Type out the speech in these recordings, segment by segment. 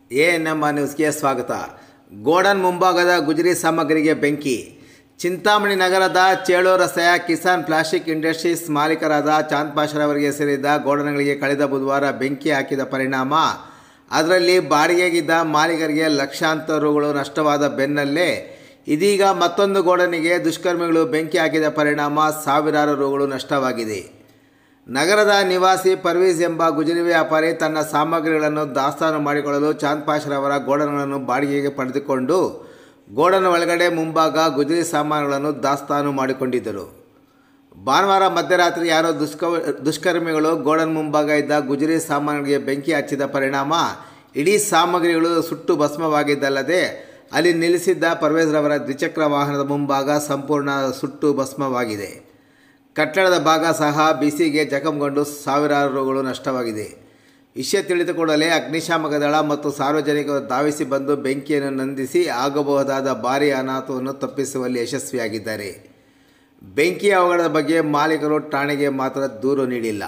A N M ನ್ಯೂಸ್ಗೆ ಸ್ವಾಗತ godown ಮುಂಭಾಗದ ಗುಜರಿ ಸಾಮಗ್ರಿಗೆ ಬೆಂಕಿ ಚಿಂತಾಮಣಿ ನಗರದ ಚೇಳು ರಸ್ತೆಯ ಕಿಸಾನ್ ಪ್ಲಾಸ್ಟಿಕ್ ಇಂಡಸ್ಟ್ರೀಸ್ ಮಾಲೀಕರಾದ ಚಾಂದ್ ಪಾಷರವರಿಗೆ ಸೇರಿದ ಗೋಡನ್ಗಳಿಗೆ ಕಳೆದ ಬುಧವಾರ ಬೆಂಕಿ ಹಾಕಿದ ಪರಿಣಾಮ ಅದರಲ್ಲಿ ಬಾಡಿಗೆಗಿದ್ದ ಮಾಲೀಕರಿಗೆ ಲಕ್ಷಾಂತರ ರುಗಳು ನಷ್ಟವಾದ ಬೆನ್ನಲ್ಲೇ ಇದೀಗ ಮತ್ತೊಂದು ಗೋಡನಿಗೆ ದುಷ್ಕರ್ಮಿಗಳು ಬೆಂಕಿ ಹಾಕಿದ ಪರಿಣಾಮ ಸಾವಿರಾರು ರುಗಳು ನಷ್ಟವಾಗಿದೆ ನಗರದ ನಿವಾಸಿ ಪರ್ವೀಸ್ ಎಂಬ ಗುಜರಿ ವ್ಯಾಪಾರಿ ತನ್ನ ಸಾಮಗ್ರಿಗಳನ್ನು ದಾಸ್ತಾನು ಮಾಡಿಕೊಳ್ಳಲು ಚಾಂದ್ ಪಾಷರವರ ಗೋಡನ್ಗಳನ್ನು ಬಾಡಿಗೆಗೆ ಪಡೆದುಕೊಂಡು ಗೋಡನ್ ಒಳಗಡೆ ಮುಂಭಾಗ ಗುಜರಿ ಸಾಮಾನುಗಳನ್ನು ದಾಸ್ತಾನು ಮಾಡಿಕೊಂಡಿದ್ದರು ಭಾನುವಾರ ಮಧ್ಯರಾತ್ರಿ ಯಾರೋ ದುಷ್ಕ ದುಷ್ಕರ್ಮಿಗಳು ಗೋಡನ್ ಮುಂಭಾಗ ಇದ್ದ ಗುಜರಿ ಸಾಮಾನುಗಳಿಗೆ ಬೆಂಕಿ ಹಚ್ಚಿದ ಪರಿಣಾಮ ಇಡೀ ಸಾಮಗ್ರಿಗಳು ಸುಟ್ಟು ಭಸ್ಮವಾಗಿದ್ದಲ್ಲದೆ ಅಲ್ಲಿ ನಿಲ್ಲಿಸಿದ್ದ ಪರ್ವೇಜ್ರವರ ದ್ವಿಚಕ್ರ ವಾಹನದ ಮುಂಭಾಗ ಸಂಪೂರ್ಣ ಸುಟ್ಟು ಭಸ್ಮವಾಗಿದೆ ಕಟ್ಟಡದ ಭಾಗ ಸಹ ಬಿಸಿಗೆ ಜಖಂಗೊಂಡು ಸಾವಿರಾರು ರುಗಳು ನಷ್ಟವಾಗಿದೆ ವಿಷಯ ತಿಳಿದ ಕೂಡಲೇ ಅಗ್ನಿಶಾಮಕ ದಳ ಮತ್ತು ಸಾರ್ವಜನಿಕರು ಧಾವಿಸಿ ಬಂದು ಬೆಂಕಿಯನ್ನು ನಂದಿಸಿ ಆಗಬಹುದಾದ ಭಾರೀ ಅನಾಹುತವನ್ನು ತಪ್ಪಿಸುವಲ್ಲಿ ಯಶಸ್ವಿಯಾಗಿದ್ದಾರೆ ಬೆಂಕಿ ಅವಘಡದ ಬಗ್ಗೆ ಮಾಲೀಕರು ಠಾಣೆಗೆ ಮಾತ್ರ ದೂರು ನೀಡಿಲ್ಲ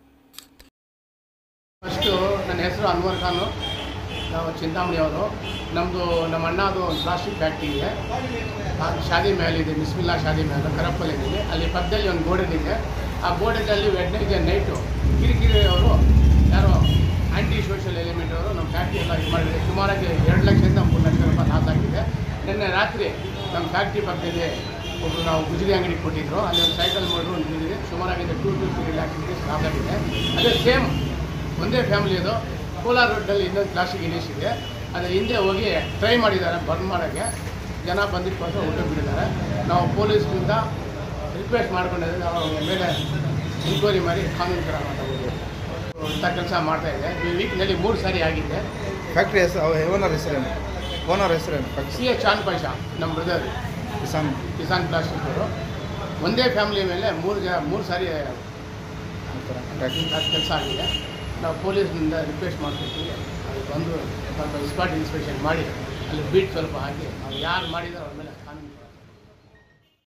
ಫಸ್ಟು ನನ್ನ ಹೆಸರು ಅನ್ವರ್ ಖಾನು ನಾವು ಚಿಂತಾಮಣಿಯವರು ನಮ್ಮದು ನಮ್ಮ ಅಣ್ಣದು ಒಂದು ಪ್ಲಾಸ್ಟಿಕ್ ಫ್ಯಾಕ್ಟ್ರಿ ಇದೆ ಆ ಶಾದಿ ಮ್ಯಾಲ್ ಇದೆ ಬಿಸ್ಮಿಲ್ಲಾ ಶಾದಿ ಮ್ಯಾಲ್ ಕರಪ್ಪಲ್ಲಿದೆ ಅಲ್ಲಿ ಪಕ್ಕದಲ್ಲಿ ಒಂದು ಗೋಡನ್ ಇದೆ ಆ ಗೋಡನಲ್ಲಿ ವೆಡ್ನೆಸ್ಡೇ ನೈಟು ಕಿರಿಕಿರಿ ಅವರು ಯಾರೋ ಆ್ಯಂಟಿ ಸೋಷಿಯಲ್ ಎಲಿಮೆಂಟ್ ಅವರು ನಮ್ಮ ಫ್ಯಾಕ್ಟ್ರಿ ಎಲ್ಲ ಇದು ಮಾಡಿದೆ ಸುಮಾರಾಗಿ ಎರಡು ಲಕ್ಷದಿಂದ ಮೂರು ಲಕ್ಷ ರೂಪಾಯಿ ಲಾಸ್ ಆಗಿದೆ ನಿನ್ನೆ ರಾತ್ರಿ ನಮ್ಮ ಫ್ಯಾಕ್ಟ್ರಿ ಪಕ್ಕದಲ್ಲಿ ಒಬ್ಬರು ನಾವು ಗುಜರಿ ಅಂಗಡಿ ಕೊಟ್ಟಿದ್ರು ಅಲ್ಲಿ ಒಂದು ಸೈಕಲ್ ಮಾಡೋರು ಒಂದು ಬಿದ್ದಿದೆ ಸುಮಾರಾಗಿದೆ two to three lakh rupees loss ಆಗಿದೆ ಅದೇ ಸೇಮ್ ಒಂದೇ ಫ್ಯಾಮಿಲಿದು ಕೋಲಾರ ರೋಡ್ನಲ್ಲಿ ಇನ್ನೊಂದು ಪ್ಲಾಸ್ಟಿಕ್ ಇಂಡಸ್ಟ್ರಿ ಇದೆ ಅದರ ಹಿಂದೆ ಹೋಗಿ ಟ್ರೈ ಮಾಡಿದ್ದಾರೆ ಬರ್ನ್ ಮಾಡೋಕ್ಕೆ ಜನ ಬಂದಿದ್ದಕ್ಕೋಸ್ಕರ ಊಟ ಬಿಟ್ಟಿದ್ದಾರೆ ನಾವು ಪೊಲೀಸ್ನಿಂದ ರಿಕ್ವೆಸ್ಟ್ ಮಾಡ್ಕೊಂಡಿದ್ದೀವಿ ನಾವು ಅವ್ರ ಮೇಲೆ ಎನ್ಕ್ವೈರಿ ಮಾಡಿ ಕಾನೂನು ಕ್ರಮ ತಗೋಬೇಕು ಇಂಥ ಕೆಲಸ ಮಾಡ್ತಾ ಇದೆ ಈ ವೀಕ್ನಲ್ಲಿ ಮೂರು ಸಾರಿ ಆಗಿದೆ ಫ್ಯಾಕ್ಟ್ರಿ ಹೆಸರು ಓನರ್ ಹೆಸರೇನು ಓನರ್ ಹೆಸರೇನು ಸಿ ಎಚ್ ಚಾನ್ ಪೈಸಾ ನಮ್ಮ ಬ್ರದರ್ ಕಿಸಾನ್ ಕಿಸಾನ್ ಪ್ಲಾಸ್ಟಿಕ್ ಅವರು ಒಂದೇ ಫ್ಯಾಮಿಲಿ ಮೇಲೆ ಮೂರು ಜನ ಮೂರು ಸಾರಿ ಕೆಲಸ ಆಗಿದೆ ನಾವು ಪೊಲೀಸ್ನಿಂದ ರಿಕ್ವೆಸ್ಟ್ ಮಾಡ್ತಿರ್ತೀವಿ ಅಲ್ಲಿ ಬಂದು ಸ್ವಲ್ಪ ಸ್ಪಾಟ್ ಇನ್ಸ್ಪೆಕ್ಷನ್ ಮಾಡಿ ಅಲ್ಲಿ ಬೀಟ್ ಸ್ವಲ್ಪ ಹಾಕಿ ಅವ್ರು ಯಾರು ಮಾಡಿದಾರೋ ಅವ್ರ ಮೇಲೆ ಕಾನೂನು